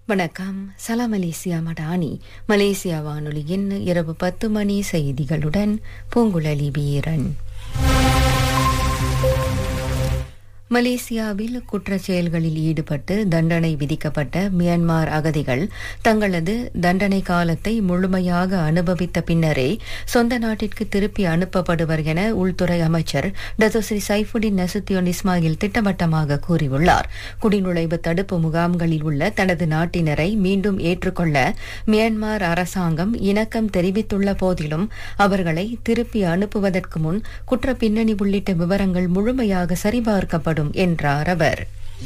வணக்கம் சலாம் Malaysia Madani Malaysia வானொலியின் இரவு பத்து மணி செய்திகளுடன் பூங்குழலி வீரன் மலேசியாவில் குற்றச் செயல்களில் ஈடுபட்டு தண்டனை விதிக்கப்பட்ட மியான்மார் அகதிகள் தங்களது தண்டனை காலத்தை முழுமையாக அனுபவித்த பின்னரே சொந்த நாட்டிற்கு திருப்பி அனுப்பப்படுவர் என உள்துறை அமைச்சர் டத்தோஸ்ரீ சைஃபுடின் நசுத்தியோன் இஸ்மாயில் திட்டவட்டமாக கூறியுள்ளார் குடிநுழைவு தடுப்பு முகாம்களில் உள்ள தனது நாட்டினரை மீண்டும் ஏற்றுக்கொள்ள மியான்மார் அரசாங்கம் இணக்கம் தெரிவித்துள்ள போதிலும் அவர்களை திருப்பி அனுப்புவதற்கு முன் குற்ற பின்னணி உள்ளிட்ட விவரங்கள் முழுமையாக சரிபார்க்கப்படும் செயல்படும் என்றார் அவர்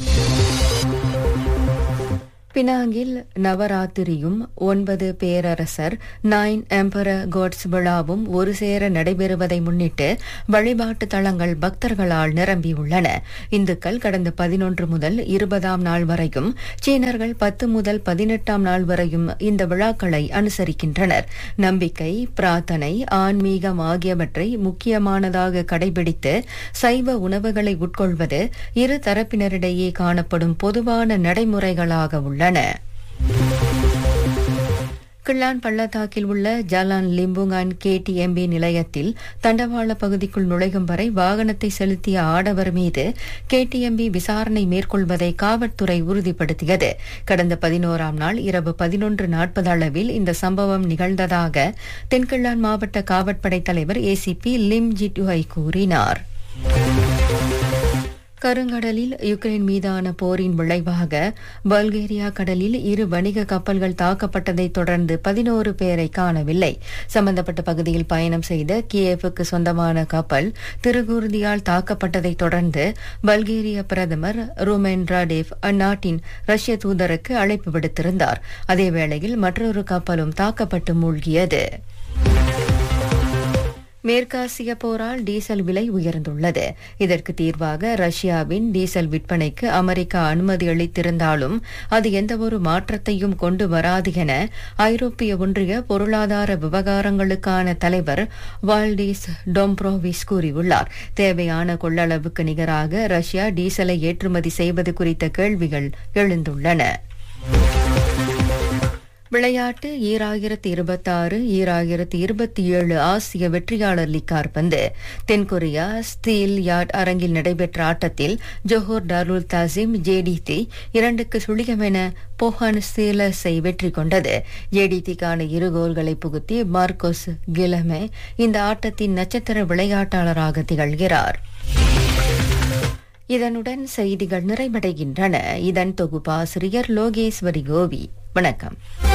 பினாங்கில் நவராத்திரியும் ஒன்பது பேரரசர் நைன் எம்பர கோட்ஸ் விழாவும் ஒரு சேர நடைபெறுவதை முன்னிட்டு வழிபாட்டு தலங்கள் பக்தர்களால் நிரம்பியுள்ளன இந்துக்கள் கடந்த பதினொன்று முதல் இருபதாம் நாள் வரையும் சீனர்கள் பத்து முதல் பதினெட்டாம் நாள் வரையும் இந்த விழாக்களை அனுசரிக்கின்றனர் நம்பிக்கை பிரார்த்தனை ஆன்மீகம் ஆகியவற்றை முக்கியமானதாக கடைபிடித்து சைவ உணவுகளை உட்கொள்வது இரு தரப்பினரிடையே காணப்படும் பொதுவான நடைமுறைகளாக உள்ளன உள்ளன கிள்ளான் பள்ளத்தாக்கில் உள்ள ஜலான் லிம்புங்கான் கேடிஎம்பி நிலையத்தில் தண்டவாள பகுதிக்குள் நுழையும் வரை வாகனத்தை செலுத்திய ஆடவர் மீது கேடிஎம்பி விசாரணை மேற்கொள்வதை காவல்துறை உறுதிப்படுத்தியது கடந்த பதினோராம் நாள் இரவு பதினொன்று நாற்பது அளவில் இந்த சம்பவம் நிகழ்ந்ததாக தென்கிள்ளான் மாவட்ட காவற்படை தலைவர் ஏசிபி லிம் ஜிட்டுஹை கூறினார் கருங்கடலில் யுக்ரைன் மீதான போரின் விளைவாக பல்கேரியா கடலில் இரு வணிக கப்பல்கள் தாக்கப்பட்டதை தொடர்ந்து பதினோரு பேரை காணவில்லை சம்பந்தப்பட்ட பகுதியில் பயணம் செய்த கியேவுக்கு சொந்தமான கப்பல் திருகுருதியால் தாக்கப்பட்டதை தொடர்ந்து பல்கேரிய பிரதமர் ருமென் ராடேவ் அந்நாட்டின் ரஷ்ய தூதருக்கு அழைப்பு விடுத்திருந்தார் அதேவேளையில் மற்றொரு கப்பலும் தாக்கப்பட்டு மூழ்கியது மேற்காசிய போரால் டீசல் விலை உயர்ந்துள்ளது இதற்கு தீர்வாக ரஷ்யாவின் டீசல் விற்பனைக்கு அமெரிக்கா அனுமதி அளித்திருந்தாலும் அது எந்தவொரு மாற்றத்தையும் கொண்டு வராது என ஐரோப்பிய ஒன்றிய பொருளாதார விவகாரங்களுக்கான தலைவர் வால்டிஸ் டொம்ப்ரோவிஸ் கூறியுள்ளார் தேவையான கொள்ளளவுக்கு நிகராக ரஷ்யா டீசலை ஏற்றுமதி செய்வது குறித்த கேள்விகள் எழுந்துள்ளன விளையாட்டு ஈராயிரத்தி இருபத்தாறு ஈராயிரத்தி இருபத்தி ஏழு ஆசிய வெற்றியாளர் லீக் கார்பந்து தென்கொரியா ஸ்டீல் யார்ட் அரங்கில் நடைபெற்ற ஆட்டத்தில் ஜோஹர் டாருல் தாசிம் ஜேடிடி இரண்டுக்கு சுழியம் என போஹான் ஸ்டீலர்ஸை வெற்றி கொண்டது ஜேடிடிக்கான இரு கோல்களை புகுத்தி மார்க்கோஸ் கிலமே இந்த ஆட்டத்தின் நட்சத்திர விளையாட்டாளராக திகழ்கிறார் இதனுடன் செய்திகள் நிறைவடைகின்றன இதன் தொகுப்பாசிரியர் லோகேஸ்வரி கோவி வணக்கம்